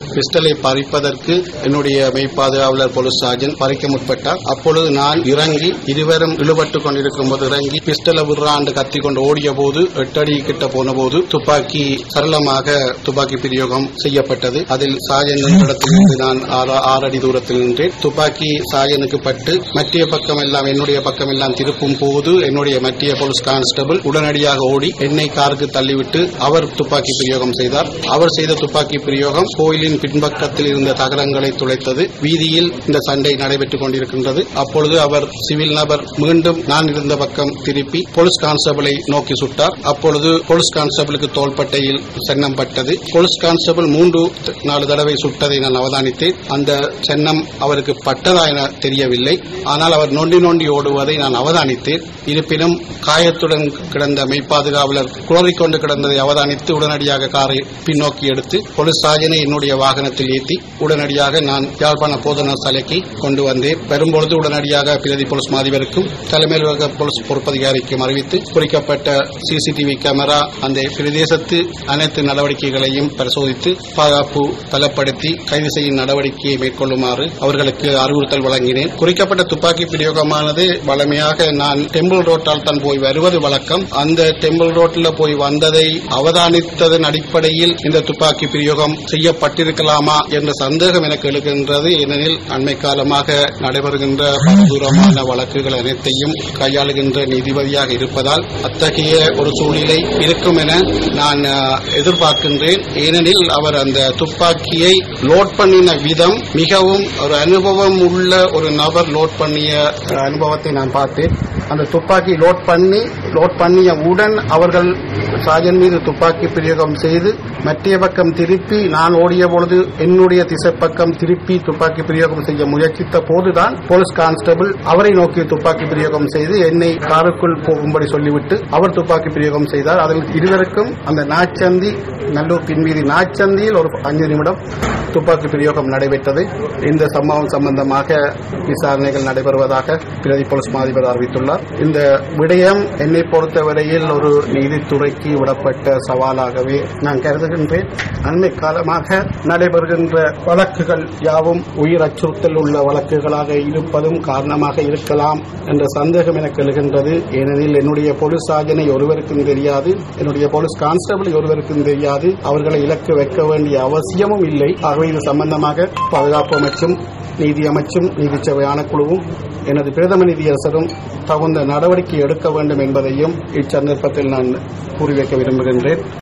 பிஸ்டலை பறிப்பதற்கு என்னுடைய மெய்ப்பாதுகாவலர் police sergeant பறிக்க முற்பட்டார் அப்பொழுது நான் இறங்கி இருவரும் இழுபட்டுக் கொண்டிருக்கும் போது இறங்கி பிஸ்டலை விடுறாண்டு கத்தி கொண்டு ஓடிய போது எட்டடி கிட்ட போன போது துப்பாக்கி சரளமாக துப்பாக்கி பிரயோகம் செய்யப்பட்டது அதில் சாயன் நின்ற இடத்திலிருந்து நான் ஆறு- ஆறு அடி தூரத்தில் நின்றேன் துப்பாக்கி சாயனுக்கு பட்டு மத்திய பக்கம் எல்லாம் என்னுடைய பக்கம் எல்லாம் திருப்பும் போது என்னுடைய மத்திய போலீஸ் கான்ஸ்டபிள் உடனடியாக ஓடி என்னை காருக்கு தள்ளிவிட்டு அவர் துப்பாக்கி பிரயோகம் செய்தார் அவர் செய்த துப்பாக்கி பிரயோகம் கோயிலின் பின்பக்கத்தில் இருந்த தகரங்களை துளைத்தது வீதியில் இந்த சண்டை நடைபெற்றுக் கொண்டிருக்கின்றது அப்பொழுது அவர் சிவில் நபர் மீண்டும் நான் இருந்த பக்கம் திருப்பி போலீஸ் கான்ஸ்டபிளை நோக்கி சுட்டார் அப்பொழுது போலீஸ் கான்ஸ்டபிளுக்கு தோள்பட்டையில் சென்னம் பட்டது போலீஸ் கான்ஸ்டபிள் மூன்று நாலு தடவை சுட்டதை நான் அவதானித்தேன் அந்த சென்னம் அவருக்கு பட்டதா என தெரியவில்லை ஆனால் அவர் நொண்டி நொண்டி ஓடுவதை நான் அவதானித்தேன் இருப்பினும் காயத்துடன் கிடந்த மெய்ப்பாதுகாவலர் குளறிக்கொண்டு கிடந்ததை அவதானித்து உடனடியாக காரை பின்னோக்கி எடுத்து போலீஸ் சாஜனை என்னுடைய வாகனத்தில் ஏற்றி உடனடியாக நான் யாழ்ப்பாண போதனா சாலைக்கு கொண்டு வந்தேன் வரும்பொழுது உடனடியாக பிரதி போலீஸ் மாதிபருக்கும் தலைமையில் போலீஸ் பொறுப்பதிகாரிக்கும் அறிவித்து குறிக்கப்பட்ட சிசிடிவி கேமரா அந்த பிரதேசத்து அனைத்து நடவடிக்கைகளையும் பரிசோதித்து பாதுகாப்பு பலப்படுத்தி கைது செய்யும் நடவடிக்கையை மேற்கொள்ளுமாறு அவர்களுக்கு அறிவுறுத்தல் வழங்கினேன் குறிக்கப்பட்ட துப்பாக்கி பிரயோகமானது வழமையாக நான் டெம்பிள் ரோட்டால் தான் போய் வருவது வழக்கம் அந்த டெம்பிள் ரோட்டில் போய் வந்ததை அவதானித்ததன் அடிப்படையில் இந்த துப்பாக்கி பிரயோகம் செய்யப்பட்டிருக்கலாமா என்ற சந்தேகம் எனக்கு எழுகின்றது ஏனெனில் அண்மை காலமாக நடைபெறுகின்ற பலதூரமான வழக்குகள் அனைத்தையும் கையாளுகின்ற நீதிபதியாக இருப்பதால் அத்தகைய ஒரு சூழ்நிலை இருக்கும் என நான் அஹ், எதிர்பார்க்கின்றேன் ஏனெனில் அவர் அந்த துப்பாக்கியை லோட் பண்ணின விதம் மிகவும் ஒரு அனுபவம் உள்ள ஒரு நபர் லோட் பண்ணிய அஹ், அனுபவத்தை நான் பார்த்தேன் அந்த துப்பாக்கி லோட் பண்ணி லோட் பண்ணிய உடன் அவர்கள் சாஜன் மீது துப்பாக்கி பிரயோகம் செய்து மத்திய பக்கம் திருப்பி நான் ஓடிய பொழுது என்னுடைய திசை பக்கம் திருப்பி துப்பாக்கி பிரயோகம் செய்ய முயற்சித்த போதுதான் போலீஸ் கான்ஸ்டபிள் அவரை நோக்கி துப்பாக்கி பிரயோகம் செய்து என்னை காருக்குள் போகும்படி சொல்லிவிட்டு அவர் துப்பாக்கி பிரயோகம் செய்தார் அதில் இருவருக்கும் அந்த நாச்சந்தி நல்லூர் பின்வீதி நாச்சந்தியில் ஒரு அஞ்சு நிமிடம் துப்பாக்கி பிரயோகம் நடைபெற்றது இந்த சம்பவம் சம்பந்தமாக விசாரணைகள் நடைபெறுவதாக பிரதி போலீஸ் மாதிபர் அறிவித்துள்ளார் இந்த விடயம் என்னை பொறுத்தவரையில் ஒரு நீதித்துறைக்கு விடப்பட்ட சவாலாகவே நான் கருதுகின்றேன் அண்மை காலமாக நடைபெறுகின்ற வழக்குகள் யாவும் உயிர் அச்சுறுத்தல் உள்ள வழக்குகளாக இருப்பதும் காரணமாக இருக்கலாம் என்ற சந்தேகம் எனக்கு எழுகின்றது ஏனெனில் என்னுடைய போலீஸ் சாஜனை ஒருவருக்கும் தெரியாது என்னுடைய போலீஸ் கான்ஸ்டபிள் ஒருவருக்கும் தெரியாது அவர்களை இலக்கு வைக்க வேண்டிய அவசியமும் இல்லை ஆகவே இது சம்பந்தமாக பாதுகாப்பு அமைச்சும் நீதி அமைச்சும் நீதிச்சபை ஆணைக்குழுவும் எனது பிரதம நீதியரசரும் தகுந்த நடவடிக்கை எடுக்க வேண்டும் என்பதையும் இச்சந்தர்ப்பத்தில் நான் கூறி வைக்க விரும்புகின்றேன்